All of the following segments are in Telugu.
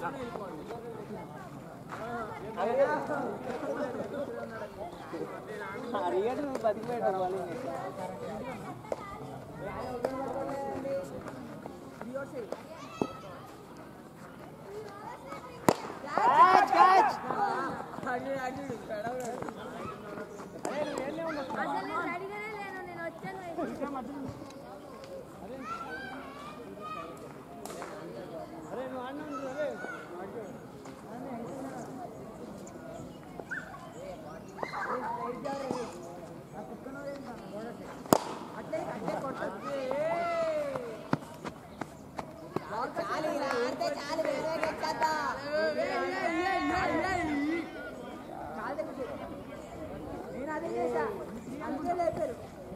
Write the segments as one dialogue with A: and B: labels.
A: అడిగాడు నువ్వు బతికిపోయాడు వాళ్ళు క్యాచ్ క్యాచ్
B: అసలు నేను అడిగానే లేను నేను వచ్చాను
C: నేను అదే చేశా అంతే లేపారు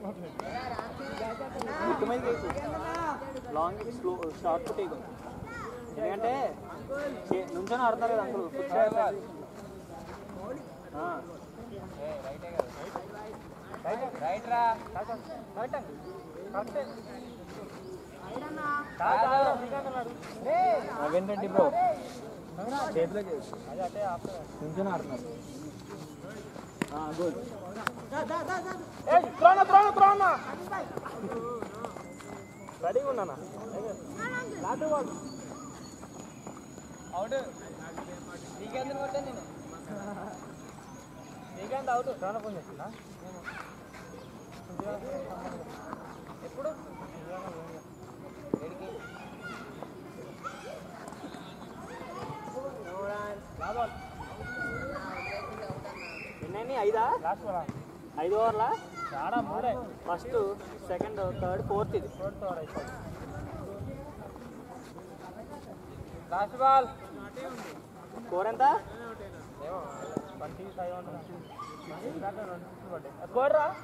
A: ముక్కు మీద వేసి లాంగ్ స్లో షార్ట్ టేక్ ఎందుకంటే చే- నుంచొని ఆడతారు కదా అంకుల్ ఫుట్ షాట్ ఆ.
D: రైట్ రా
A: నవీన్ రెడ్డి బ్రో చేతిలో నుంచొని ఆడుతున్నారు గుడ్ రెడీగా ఉన్నానా
D: అవుట్ నీకెందుకు కొట్టాను నేను నీకెంత అవుట్
A: చాలా ఫోన్ చేస్తున్నా
D: ఎప్పుడు ఏడికి
A: ఎన్ని ఐదా
D: లాస్ట్ బాల్
A: ఐదు ఓవర్లా
D: చాలా మూడే
A: ఫస్ట్ సెకండ్ థర్డ్ ఫోర్త్ ఇది
D: ఫోర్త్ ఓవర్ అయిపోయింది లాస్ట్ బాల్
A: స్కోర్ ఎంత
D: ఏమో ట్వంటీ ఫైవ్ ఉంటుంది స్కోర్ రా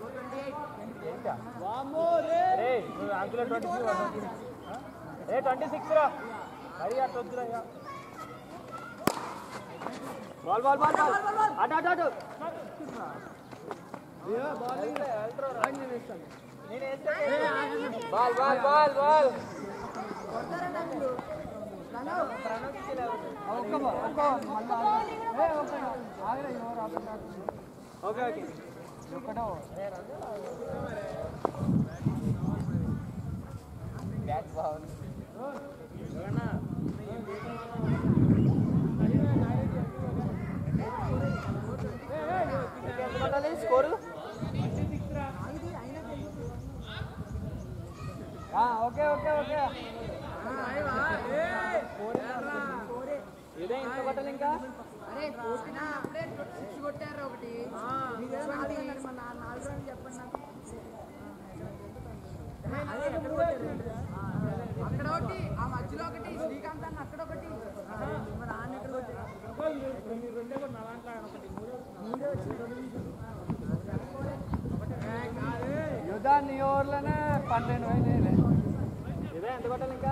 D: రే నువ్వు అంకుల్ ట్వంటీ సిక్స్ ఏ ట్వంటీ సిక్స్ రా అది అట్లా వద్దురా ఇక
A: బాల్ బాల్ బాల్ బాల్ అటు అటు అటు
D: ball ball ball ball
A: okay okay
D: bat బాగుంది
A: ఎంత కొట్టాలి స్కోరు ఓకే ఓకే ఓకే ఇదే ఇంత కొట్టాలి ఇంకా
C: అరే కొట్టినా అప్పుడే సిక్స్ కొట్టారు ఒకటి మీరేదో నాలుగు రన్లు మన నా- నాలుగు రన్లు చెప్పండి నాకు అదే ఎక్కడ కొట్టారు? అక్కడ ఒకటి ఆ మధ్యలో ఒకటి శ్రీకాంత్ అన్న అక్కడ ఒకటి మరి ఆయన ఎక్కడ కొట్టారు
D: యుధాన్ని ఓవర్లోనే పన్నెండు వేలు
A: ఇదే ఎంత కొట్టాలి ఇంకా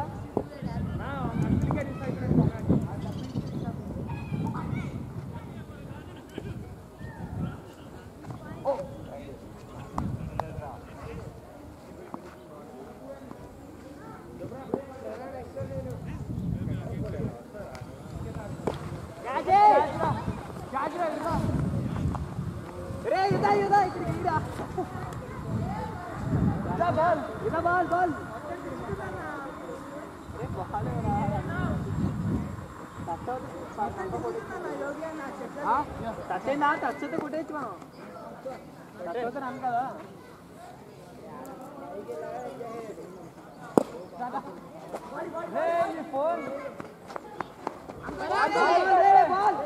A: రే ఇదా ఇదా ఇక్కడికి ఇదా ఇదా బాల్ ఇదా బాల్ బాల్ రే బాల్ టచ్ అయిందా టచ్ అయితే కొట్టేయచ్చు మనం టచ్ అయితే రన్ కదా
D: ఫోన్
A: బాల్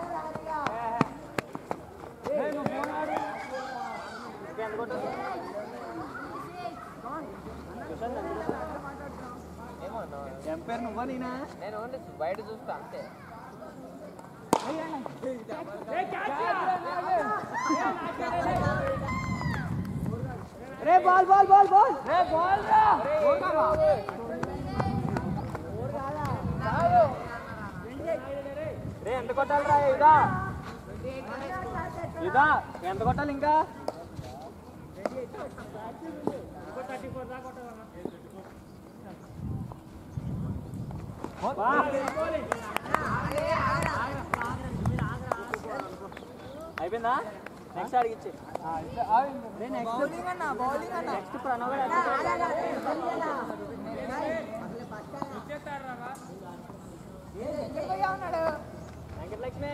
A: ఎంత కొట్టాలి
D: ఏమో
A: ఏం పేరు నువ్వా నేనా
D: నేను ఓన్లీ బయట చూస్తా అంతే
A: రే బాల్ బాల్ బాల్ బాల్
D: రే బాల్ రా
A: రే ఎంత కొట్టాలి రా ఇదా ఇదా ఎంత కొట్టాలి ఇంకా వా. అయిపోయిందా నెక్స్ట్ అడిగిచ్చి
C: బౌలింగ్ అన్న బౌలింగ్ అన్న
A: నెక్స్ట్ ప్రణవ్ గారు
C: ఉన్నాడు
A: వెంకటలక్ష్మి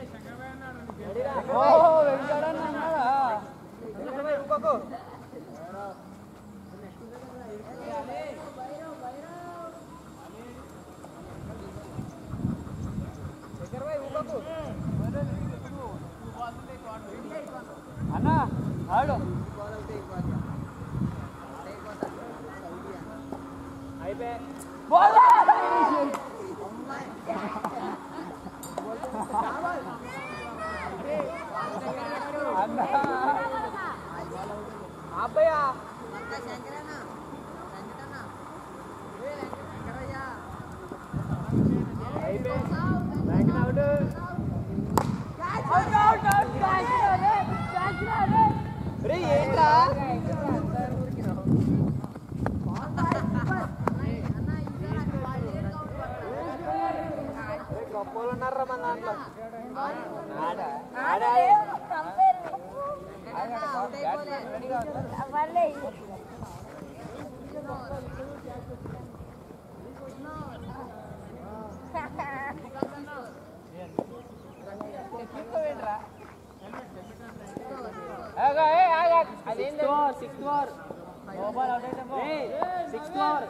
D: అన్న ఆడు
A: అయిపోయి
D: అబ్బాయా
A: రే ఏంట్రా గొప్పలు ఉన్నారా మన దాంట్లో ఆడా ఆడా
D: ఆగా ఏ ఆగా అదేం
A: sixth over sixth over
D: over out అయితే పో.
A: సిక్స్త్ ఓవర్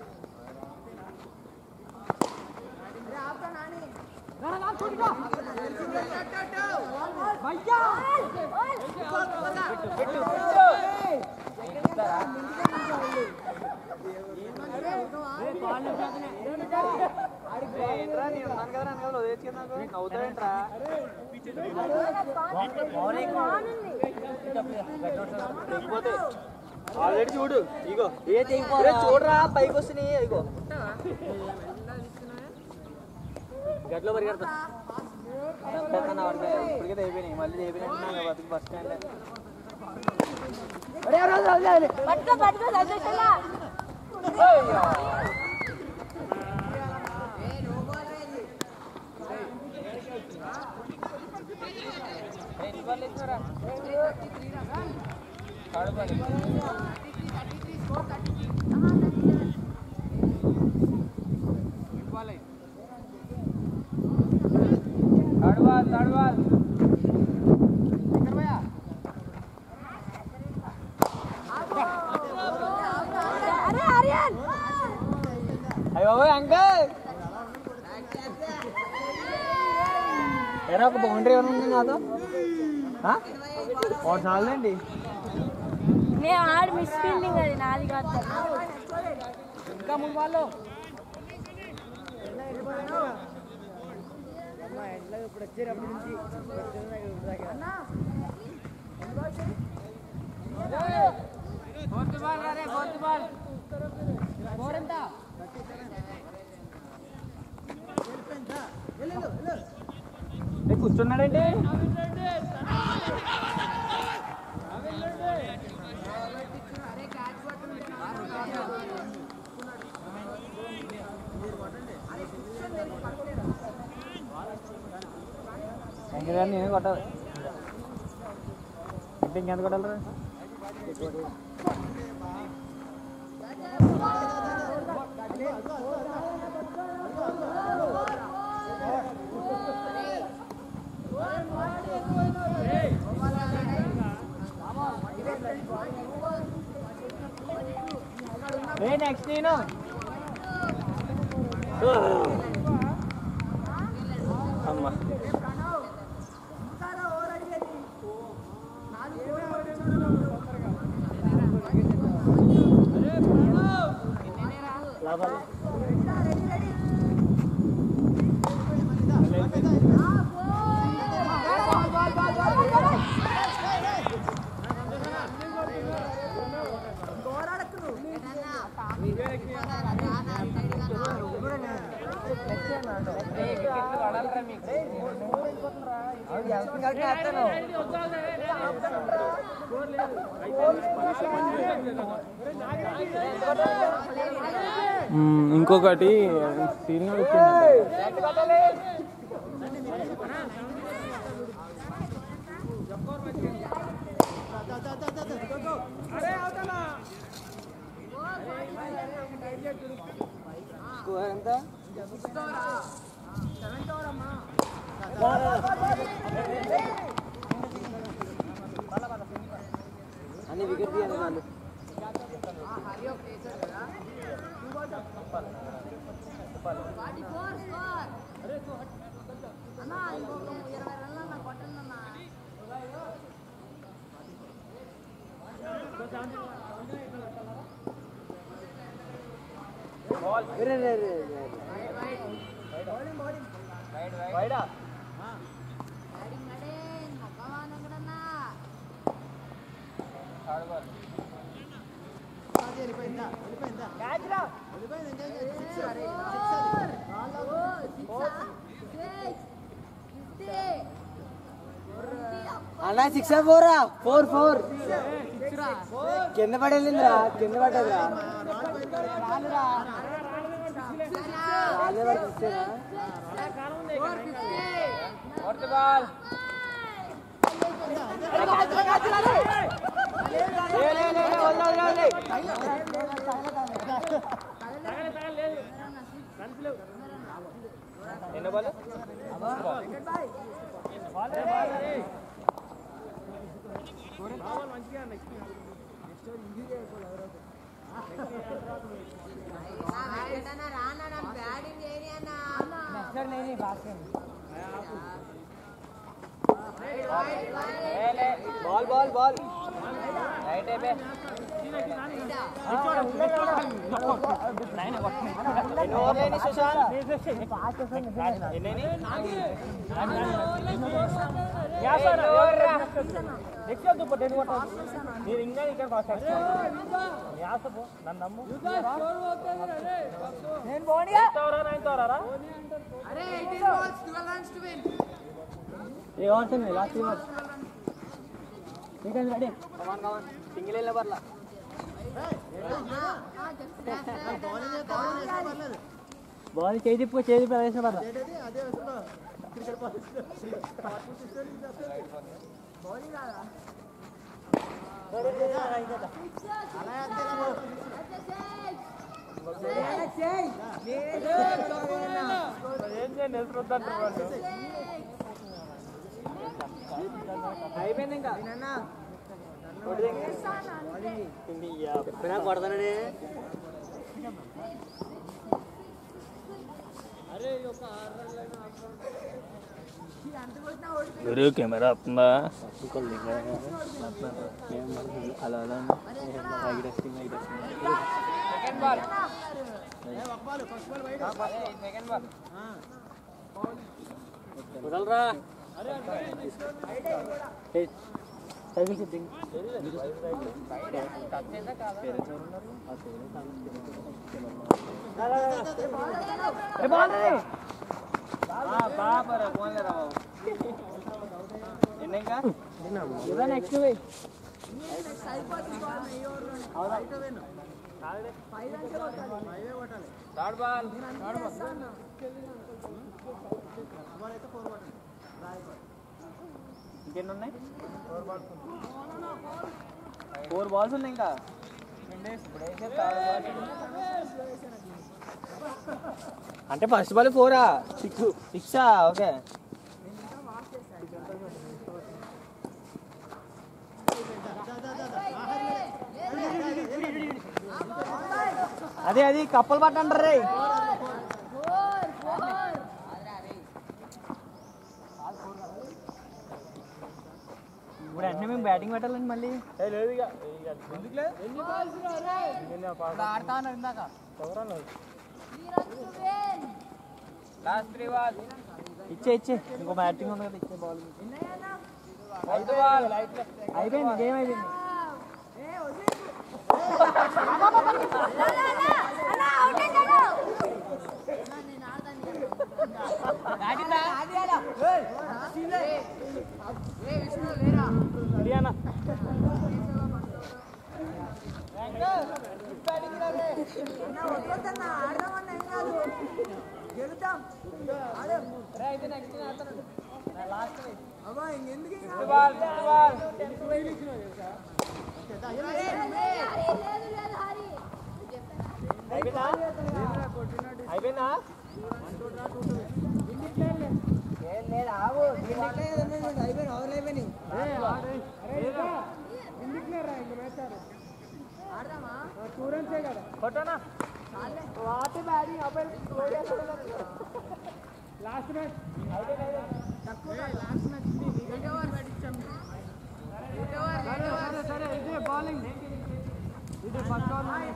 A: ఏంట్రా నేను ఉన్నాను కదా నన్ను కదా వదిలేసి నాకు నవ్వుతావేంట్రా తెగిపోతే ఆల్రెడీ చూడు ఇగో ఏ తెగిపోతే చూడరా పైకి వస్తున్నాయి ఇగో గట్లో పరిగెడతా పెద్దన్న వాడికి ఇప్పటికే అయిపోయినాయి మళ్ళీ అయిపోయినట్టు బతుకు బస్ స్టాండ్
B: పట్టుకో పట్టుకో సంతోషంగా
D: ఎన్ని బాల్ ఇచ్చినారా third ball third ball third ball
B: అరే ఆర్యన్
A: అయ్యో అంకల్ ఎరా ఒక బౌండరీ ఏమైనా ఉంది నాతో ఒకటి చాలండి
B: నేను ఆడి మిస్ ఫీల్డింగ్ అది నాది కాదు
D: ఇంకా మూడు బాల్ ఫోర్త్ బాల్ రే ఫోర్త్ బాల్ ఫోర్ ఎంత
A: కూర్చున్నాడండి వెంకయ్య నేను కొట్టాలి అంటే ఇంకెంత కొట్టాలరా రే నెక్స్ట్ నేను అమ్మా లాభాలు
D: వికెట్లు పడాలిరా మీకు ఇంకొకటి సీనియర్ వచ్చింది
A: స్కోర్ ఎంత అన్ని వికెట్ తీయాలి వాళ్ళు
B: ఫార్టీ ఫోర్ స్కోర్ అన్నా ఇంకొక ఇరవై రన్లు అన్న కొట్టండి అన్న
A: రే, రే, రే, రే.
D: వైడా
B: బ్యాటింగ్ నడే మొక్కవాన్ ఎక్కడన్నా
A: అన్నా సిక్స్ ఫోరా ఫోర్ ఫోర్ కింద పడి వెళ్ళిందిరా కింద పడ్డదిరా రాళ్ళే వరకు ఇచ్చారా
D: ఫోర్త్ బాల్ ఎన్న ball
B: batting area
A: ball ball ball
D: right అయిపోయి
A: ఎన్ని ఓవర్లు అయినాయి సుశాంత్
D: ఎన్ని నెక్స్ట్ సూపర్ టెన్ కొట్టాలి నేను ఇంకా ఇక్కడ కాస్ట్ యాసపు నన్ను నమ్ము ఎయిత్ ఓవరా నైన్త్ ఓవరా
C: అరే eighteen balls twelve runs to win
A: ఏ ఓవర్స్ ఉన్నాయి last overs ready come on come on single వెళ్ళే పర్లా బాల్ చేయి తిప్పు చేయి తిప్పు వేసిన పర్లా
D: ఏం చేయండి ఎదురు వద్దంటారు వాళ్ళు
A: అయిపోయింది ఇంకా చెప్పినా కొడతాననే
D: గురు కెమెరా వస్తుందా
A: అలా అలా
D: సెకండ్ బాల్ సెకండ్ బాల్
A: వదలరా సైకిల్ సిట్టింగ్
D: బాబరా ఫోన్ లేరా బాబు ఎన్ని ఇంకా
A: ఇదా నెక్స్ట్
D: థర్డ్ బాల్
A: ఇంకెన్ని ఉన్నాయి ఫోర్ బాల్స్ ఉన్నాయి ఇంకా అంటే ఫస్ట్ బాల్ ఫోరా సిక్స్ సిక్సా ఓకే అదే అది కప్పలు పట్టంటారు రే ఇప్పుడు అంటే మేము బ్యాటింగ్ పెట్టాలండి మళ్ళీ
D: లేదు ఇక ఇక ఎందుకులే
C: ఆడతా ఉన్నారు ఇందాక
D: లాస్ట్ త్రీ బాల్
A: ఇచ్చే ఇచ్చే ఇంకో బ్యాటింగ్ ఉంది కదా ఇచ్చే బాల్
D: ఐదు బాల్
A: అయిపోయింది గేమ్ అయిపోయింది
B: నేను ఆడతాను
C: అన్న వద్దొద్దన్న ఆడదామన్న ఏం కాదు గెలుద్దాం ఆడు
D: అయితే నెక్స్ట్ లాస్ట్
C: అబ్బా ఇంకెందుకు ఇంకా
D: బాల్ బాల్
B: లేదు లేదు హరి
A: అయిపోయిందా అయిపోయిందా
C: ఏం లేదు ఆవు అయిపోయినాయి ఓవర్లు అయిపోయినాయి ఆడదామా
D: కొట్టనా
C: వాటి బ్యాటింగ్ అబ్బాయి
D: లాస్ట్ మ్యాచ్
C: తక్కువ లాస్ట్ మ్యాచ్ ఎయిట్ ఓవర్ పెట్టించాం ఎయిట్ ఓవర్ ఎయిట్ ఓవర్
D: సరే ఇదే బౌలింగ్ ఇది ఫస్ట్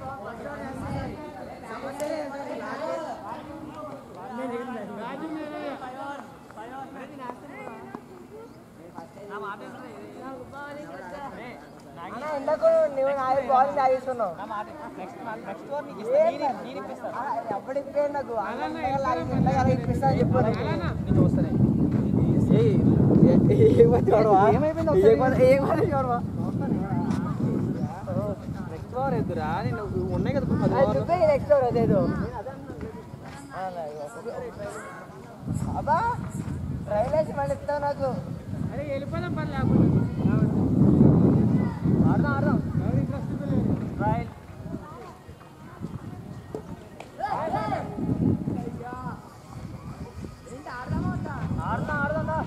C: ఇందాక నువ్వు నా బాలింగ్ తాగిస్తున్నావు
A: నెక్స్ట్ నెక్స్ట్ ఓవర్ నీకు ఇస్తా నేను నేను ఇప్పిస్తాను
C: ఎప్పుడు ఇప్పేయండి నాకు ఇందాక ఇప్పిస్తా అని చెప్పు
A: నేను చూస్తానే నెక్స్ట్ ఓవర్ ఎదురా నేను ఉన్నాయి కదా పది ఓవర్లు
C: నెక్స్ట్ ఓవర్ అదేదో అబ్బా ట్రైల్ వేసి మళ్ళీ ఇస్తావు నాకు
D: అరే వెళ్ళిపోదాం పని లేకుండా
A: ఆడదాం ఆడదాం
D: ఎవరు ఇంట్రెస్ట్ లేదు
A: రైట్
C: ఏంటి ఆడదామా వద్దా
A: ఆడదాం ఆడదాం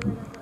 C: అయిపోయాక